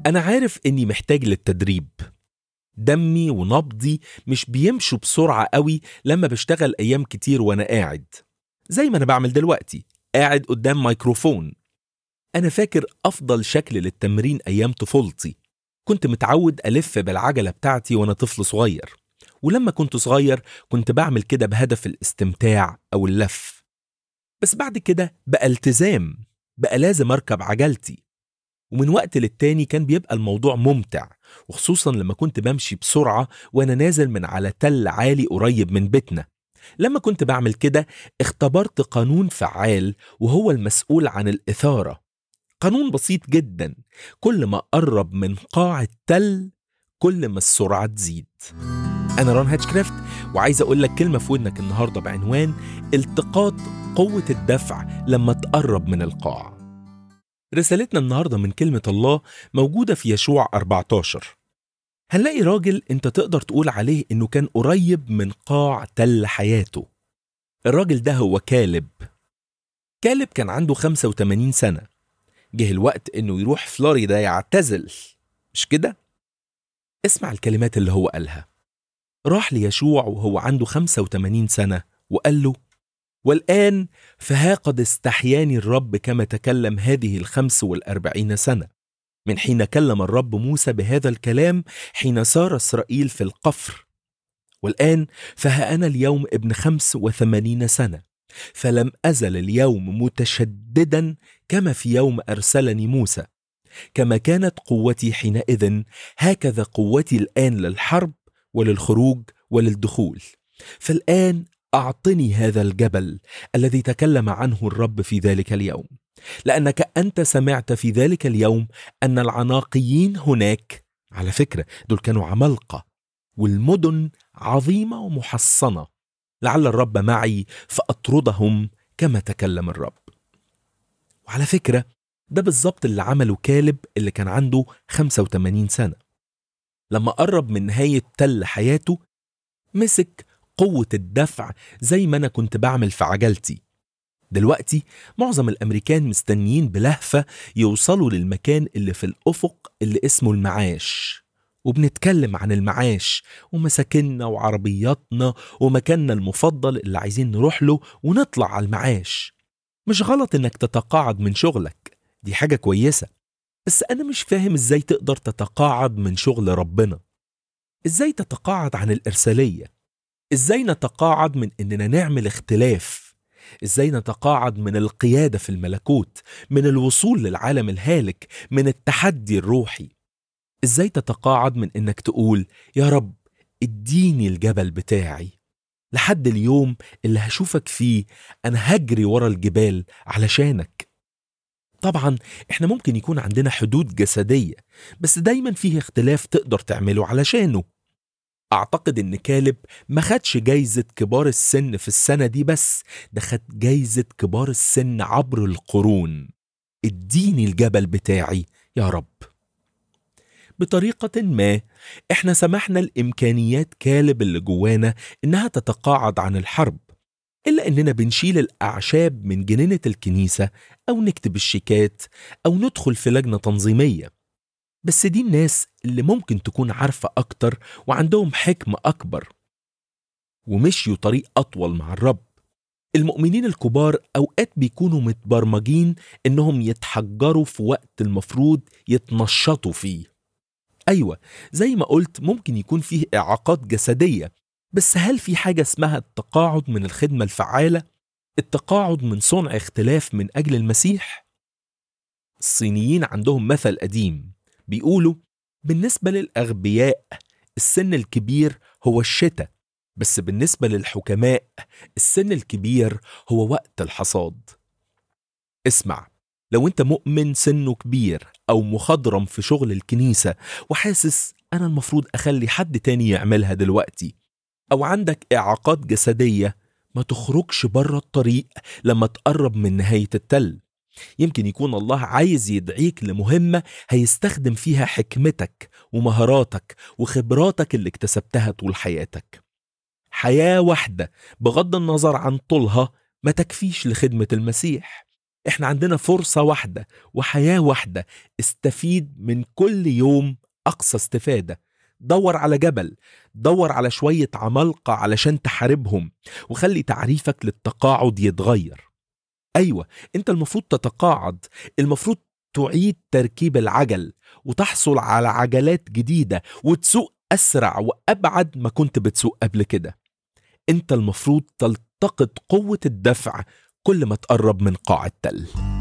أنا عارف إني محتاج للتدريب دمي ونبضي مش بيمشوا بسرعة قوي لما بشتغل أيام كتير وأنا قاعد زي ما أنا بعمل دلوقتي قاعد قدام ميكروفون أنا فاكر أفضل شكل للتمرين أيام طفولتي كنت متعود ألف بالعجلة بتاعتي وأنا طفل صغير ولما كنت صغير كنت بعمل كده بهدف الاستمتاع أو اللف بس بعد كده بقى التزام بقى لازم أركب عجلتي ومن وقت للتاني كان بيبقى الموضوع ممتع وخصوصا لما كنت بمشي بسرعة وأنا نازل من على تل عالي قريب من بيتنا لما كنت بعمل كده اختبرت قانون فعال وهو المسؤول عن الإثارة قانون بسيط جدا كل ما قرب من قاع التل كل ما السرعة تزيد أنا رون هاتشكرافت وعايز أقول لك كلمة في ودنك النهاردة بعنوان التقاط قوة الدفع لما تقرب من القاع رسالتنا النهاردة من كلمة الله موجودة في يشوع 14 هنلاقي راجل انت تقدر تقول عليه انه كان قريب من قاع تل حياته الراجل ده هو كالب كالب كان عنده 85 سنة جه الوقت انه يروح فلوريدا يعتزل مش كده؟ اسمع الكلمات اللي هو قالها راح ليشوع وهو عنده 85 سنة وقال له والآن فها قد استحياني الرب كما تكلم هذه الخمس والأربعين سنة من حين كلم الرب موسى بهذا الكلام حين سار إسرائيل في القفر والآن فها أنا اليوم ابن خمس وثمانين سنة فلم أزل اليوم متشددا كما في يوم أرسلني موسى كما كانت قوتي حينئذ هكذا قوتي الآن للحرب وللخروج وللدخول فالآن أعطني هذا الجبل الذي تكلم عنه الرب في ذلك اليوم لأنك أنت سمعت في ذلك اليوم أن العناقيين هناك على فكرة دول كانوا عمالقة والمدن عظيمة ومحصنة لعل الرب معي فأطردهم كما تكلم الرب وعلى فكرة ده بالظبط اللي عمله كالب اللي كان عنده 85 سنة لما قرب من نهاية تل حياته مسك قوة الدفع زي ما أنا كنت بعمل في عجلتي دلوقتي معظم الأمريكان مستنيين بلهفة يوصلوا للمكان اللي في الأفق اللي اسمه المعاش وبنتكلم عن المعاش ومساكننا وعربياتنا ومكاننا المفضل اللي عايزين نروح له ونطلع على المعاش مش غلط انك تتقاعد من شغلك دي حاجة كويسة بس أنا مش فاهم ازاي تقدر تتقاعد من شغل ربنا ازاي تتقاعد عن الإرسالية ازاي نتقاعد من اننا نعمل اختلاف ازاي نتقاعد من القيادة في الملكوت من الوصول للعالم الهالك من التحدي الروحي ازاي تتقاعد من انك تقول يا رب اديني الجبل بتاعي لحد اليوم اللي هشوفك فيه انا هجري ورا الجبال علشانك طبعا احنا ممكن يكون عندنا حدود جسدية بس دايما فيه اختلاف تقدر تعمله علشانه أعتقد إن كالب ما خدش جايزة كبار السن في السنة دي بس ده خد جايزة كبار السن عبر القرون اديني الجبل بتاعي يا رب بطريقة ما احنا سمحنا لإمكانيات كالب اللي جوانا إنها تتقاعد عن الحرب إلا إننا بنشيل الأعشاب من جنينة الكنيسة أو نكتب الشيكات أو ندخل في لجنة تنظيمية بس دي الناس اللي ممكن تكون عارفة أكتر وعندهم حكمة أكبر ومشيوا طريق أطول مع الرب المؤمنين الكبار أوقات بيكونوا متبرمجين إنهم يتحجروا في وقت المفروض يتنشطوا فيه أيوة زي ما قلت ممكن يكون فيه إعاقات جسدية بس هل في حاجة اسمها التقاعد من الخدمة الفعالة؟ التقاعد من صنع اختلاف من أجل المسيح؟ الصينيين عندهم مثل قديم بيقولوا بالنسبة للأغبياء السن الكبير هو الشتاء بس بالنسبة للحكماء السن الكبير هو وقت الحصاد اسمع لو انت مؤمن سنه كبير او مخضرم في شغل الكنيسة وحاسس انا المفروض اخلي حد تاني يعملها دلوقتي او عندك اعاقات جسدية ما تخرجش بره الطريق لما تقرب من نهاية التل يمكن يكون الله عايز يدعيك لمهمة هيستخدم فيها حكمتك ومهاراتك وخبراتك اللي اكتسبتها طول حياتك حياة واحدة بغض النظر عن طولها ما تكفيش لخدمة المسيح احنا عندنا فرصة واحدة وحياة واحدة استفيد من كل يوم أقصى استفادة دور على جبل دور على شوية عمالقة علشان تحاربهم وخلي تعريفك للتقاعد يتغير أيوة أنت المفروض تتقاعد المفروض تعيد تركيب العجل وتحصل على عجلات جديدة وتسوق أسرع وأبعد ما كنت بتسوق قبل كده أنت المفروض تلتقط قوة الدفع كل ما تقرب من قاع التل